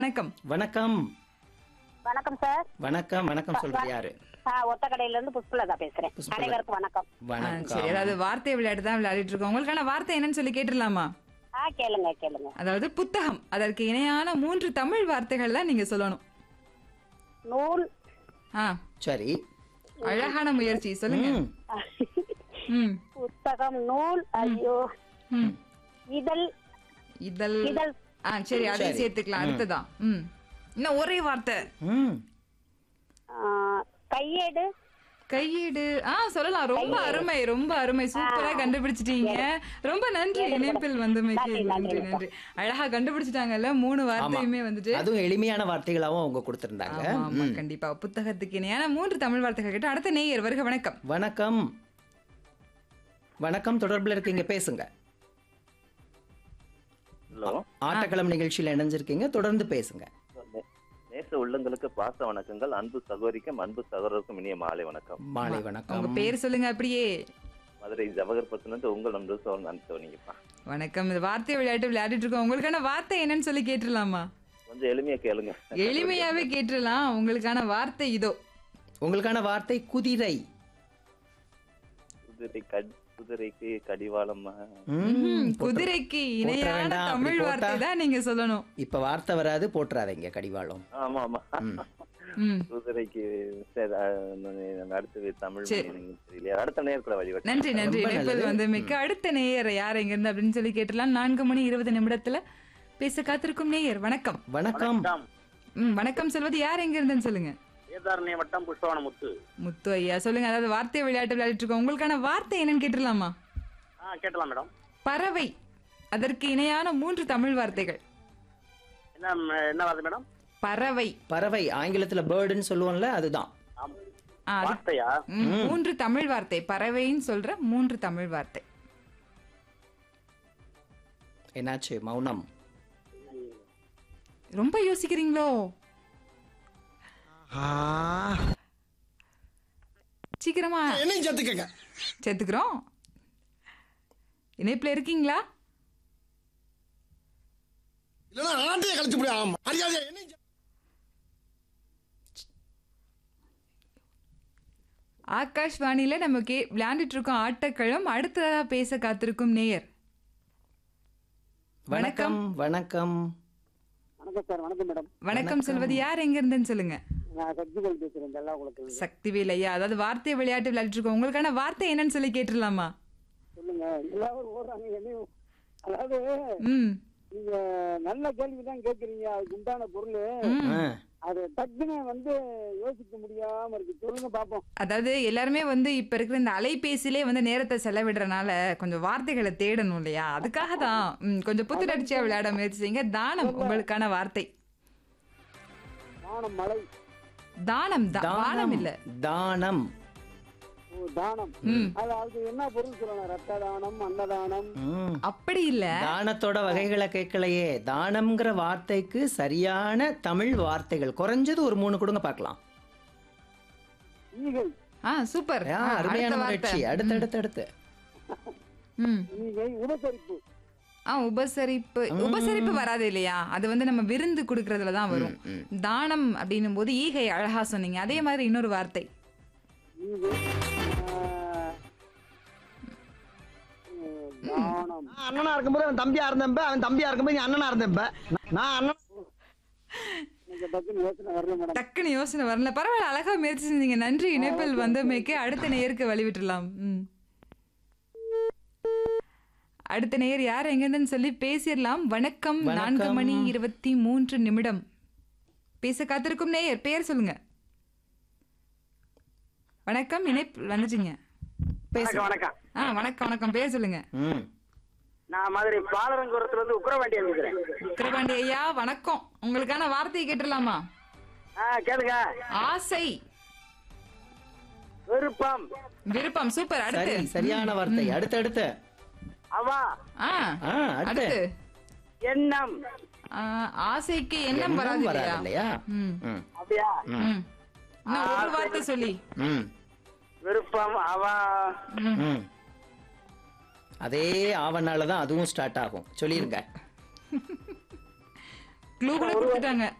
வணக்கம் வணக்கம் வணக்கம் சார் வணக்கம் வணக்கம் சொல்றது யாரு ஆ, ஒத்த கடையில இருந்து புஷ்பலதா பேசுறேன் புஷ்பலதா. அனைவருக்கும் வணக்கம் ஆ, சரி வணக்கம் அதாவது வார்த்தை விளையாட்டு தான் விளையாடிட்டு இருக்கோம் உங்களுக்கான வார்த்தை என்னன்னு சொல்லி கேட்டுடலாமா ஆ கேளுங்க கேளுங்க அதாவது புத்தகம் அதற்கு இணையான மூன்று தமிழ் வார்த்தைகள் தான் நீங்க சொல்லணும் நூல் ஆ சரி அழகான முயற்சி சொல்லுங்க ம், ம் புத்தகம் நூல் ஐயோ ம். இதழ் இதழ் இதழ் ஆ சரி அதையும் சரி. சேர்த்துக்கலாம் அடுத்ததான் ம் இன்னும் ஒரே வார்த்தை ம். ஆ, கையேடு கையீடு ஆ சொல்லலாம் ரொம்ப அருமை ரொம்ப அருமை சூப்பரா கண்டுபிடிச்சிட்டீங்க ரொம்ப நன்றி இணைப்பில் வந்தமைக்கு நன்றி, நன்றி நன்றி. நன்றி அழகா கண்டுபிடிச்சிட்டாங்கல்ல மூணு வார்த்தையுமே வந்துட்டு அதுவும் எளிமையான வார்த்தைகளாவும் அவங்க கொடுத்திருந்தாங்க ஆமா ஆமா கண்டிப்பா புத்தகத்துக்கு இணையான மூன்று தமிழ் வார்த்தைகள் கேட்டு அடுத்த நேயர் வருக வணக்கம் வணக்கம் வணக்கம் தொடர்புல இருக்கீங்க பேசுங்க ஹலோ ஆட்டக்களம் நிகழ்ச்சியில இணைஞ்சிருக்கீங்க தொடர்ந்து பேசுங்க நே- நேச உள்ளங்களுக்கு பாச வணக்கங்கள் அன்பு சகோதரிக்கும் அன்பு சகோதரருக்கும் இனிய மாலை வணக்கம் மாலை உங்க வணக்கம் பேர் சொல்லுங்க அப்படியே மதுரை ஜவகர்பத்திலிருந்து உங்கள் நம்பர் சோழன் அனுப்பிச்சோனிங்கப்பா வணக்கம் இது வார்த்தை விளையாட்டு விளையாடிட்டு இருக்கோம் உங்களுக்கான வார்த்தை என்னன்னு சொல்லி கேட்டுடலாமா கொஞ்சம் எளிமையா கேளுங்க எளிமையாவே கேட்டுடலாம் உங்களுக்கான வார்த்தை இதோ உங்களுக்கான வார்த்தை குதிரை குதிரை கடி குதிரைக்கு கடிவாளம் ம், ம், போட்டு- குதிரைக்கு இணையான வேண்டாம், அப்படி தமிழ் போட்டா- வார்த்தை தான் நீங்க சொல்லணும் இப்ப வார்த்தை வராது போட்டுறாதீங்க கடிவாளம் ஆமா ஆமா ம். ம் குதிரைக்கு சரி, அஹ், அடுத்து தமிழ் சரி. meaning தெரியல அடுத்த நேரத்துல வழிபட்டு நன்றி நன்றி ரொம்ப இணைப்பில் நல்லது. வந்து மிக்க அடுத்த நேயர் யார் எங்க இருந்து அப்படின்னு சொல்லி கேட்டலாம் நான்கு மணி இருபது நிமிடத்துல பேச காத்திருக்கும் நேயர் வணக்கம் வணக்கம் ம் வணக்கம் சொல்வது யார் எங்க இருந்துன்னு சொல்லுங்க வேதாரண்ய வட்டம் புஷ்பவன முத்து முத்து ஐயா சொல்லுங்க அதாவது வார்த்தை விளையாட்டு விளையாடிட்டு இருக்கோம் உங்களுக்கான வார்த்தை என்னன்னு கேட்டுடலாமா ஆ கேட்டலாம் மேடம் பறவை அதற்கு இணையான மூன்று தமிழ் வார்த்தைகள் என்ன ம- என்ன வார்த்தை மேடம் பறவை பறவை ஆங்கிலத்துல பேர்டுன்னு சொல்லுவோம்ல அதுதான் ஆம். ஆ, அது- வார்த்தையா ம், மூன்று தமிழ் வார்த்தை பறவைன்னு சொல்ற மூன்று தமிழ் வார்த்தை என்னாச்சு மௌனம் ரொம்ப யோசிக்கிறீங்களோ சீக்கிரமா என்னையும் சேர்த்துக்கங்க சேர்த்துக்கிறோம் இணைப்புல இருக்கீங்களா இல்லைன்னா நாட்டையே கழிச்சு முடியும் அறியாதே என்னையும் சே- ஆகாஷ்வாணியில நம்ம கே விளையாண்டுட்டு இருக்கோம் ஆட்டக்களம் அடுத்ததா பேச காத்திருக்கும் நேயர் வணக்கம் வணக்கம் வணக்கம் சார் வணக்கம் மேடம் வணக்கம் சொல்வது யார் எங்க இருந்துன்னு சொல்லுங்க நான் சக்திகள் பேசுறேன் நல்லா உங்களுக்கு சக்திவேல் ஐயா அதாவது வார்த்தை விளையாட்டு விளையாடிட்டு இருக்கோம் உங்களுக்கான வார்த்தை என்னன்னு சொல்லி கேட்டுடலாமா சொல்லுங்க எல்லாரும் ஓடுறாங்க என்னையும் அதாவது ம் நீங்க நல்ல கேள்வி தான் கேக்குறீங்க அதுக்கு உண்டான பொருள் ம். ஆ, அது டக்குன்னு வந்து யோசிக்க முடியாம இருக்கு சொல்லுங்க பாப்போம் அதாவது எல்லாருமே வந்து இப்ப இருக்கிற இந்த அலைபேசியிலே வந்து நேரத்தை செலவிடுறனால கொஞ்சம் வார்த்தைகளை தேடணும் இல்லையா அதுக்காக தான் ம், கொஞ்சம் புத்துணர்ச்சியா விளையாட முயற்சி செய்யுங்க தானம் உங்களுக்கான வார்த்தை தானம் மலை தானம் தா- வானம் தானம் இல்ல தானம் ஓ தானம் ம். அது அதுக்கு என்ன பொருள் சொல்லணும் ரத்த தானம் அன்னதானம் ம். அப்படி இல்ல தானத்தோட வகைகளை கேட்கலையே தானம்ங்கிற வார்த்தைக்கு சரியான தமிழ் வார்த்தைகள் குறைஞ்சது ஒரு மூணு கொடுங்க பார்க்கலாம் ஈகை ஆ சூப்பர் ஆ, ஆ, அருமையான அடுத்த முயற்சி வார்த்தை. அடுத்து அடுத்து அடுத்து ம் ஈகை உபசரிப்பு ஆ உபசரிப்பு உபசரிப்பு வராது இல்லையா அது வந்து நம்ம விருந்து கொடுக்கறதுல தான் வரும் ம். தானம் அப்படின்னும் போது ஈகை அழகா சொன்னீங்க அதே மாதிரி இன்னொரு வார்த்தை ஈகை ஆஹ், உம், தானம் நான் அண்ணனா இருக்கும்போது அவன் தம்பியா இருந்தப்ப அவன் தம்பியா இருக்கும்போது நீ அண்ணனா இருந்தப்ப நான் அண்ணன் எனக்கு டக்குன்னு யோசனை வரல மேடம் டக்குன்னு யோசனை வரல பரவாயில்ல அழகா முயற்சி செஞ்சீங்க நன்றி இணைப்பில் வந்தமைக்கு அடுத்த நேயருக்கு வழிவிட்டுலாம் ம் அடுத்த நேயர் யார் எங்கன்னு சொல்லி பேசிடலாம் வணக்கம் நான்கு வணக்கம். மணி இருபத்தி மூன்று நிமிடம் பேச காத்திருக்கும் நேயர் பேர் சொல்லுங்க வணக்கம் இணைப்பு வந்துட்டீங்க பேசு வணக்கம் ஆ வணக்கம் வணக்கம் பேர் சொல்லுங்க ம். நான் மதுரை பாலரங்குரத்துல இருந்து உக்கரவாண்டியா பேசுறேன் கிருபாண்டி ஐயா வணக்கம் உங்களுக்கான வார்த்தையை கேட்டுடலாமா ஆ கேளுங்க ஆசை விருப்பம் விருப்பம் சூப்பர் சரி அடுத்து சரியான வார்த்தை அடுத்து அடுத்து அவா ஆ ஆ அடுத்து அடுத்து எண்ணம் ஆ, ஆசைக்கு எண்ணம் எண்ணம் வராது வராது இல்லையா இல்லையா ம் ம். அப்படியா ம் இன்னும் ஒரு வார்த்தை சொல்லி ம். விருப்பம் அவா ம். அதே ஆவனால தான் அதுவும் ஸ்டார்ட் ஆகும் சொல்லிருங்க க்ளூ கூட கொடுத்துட்டாங்க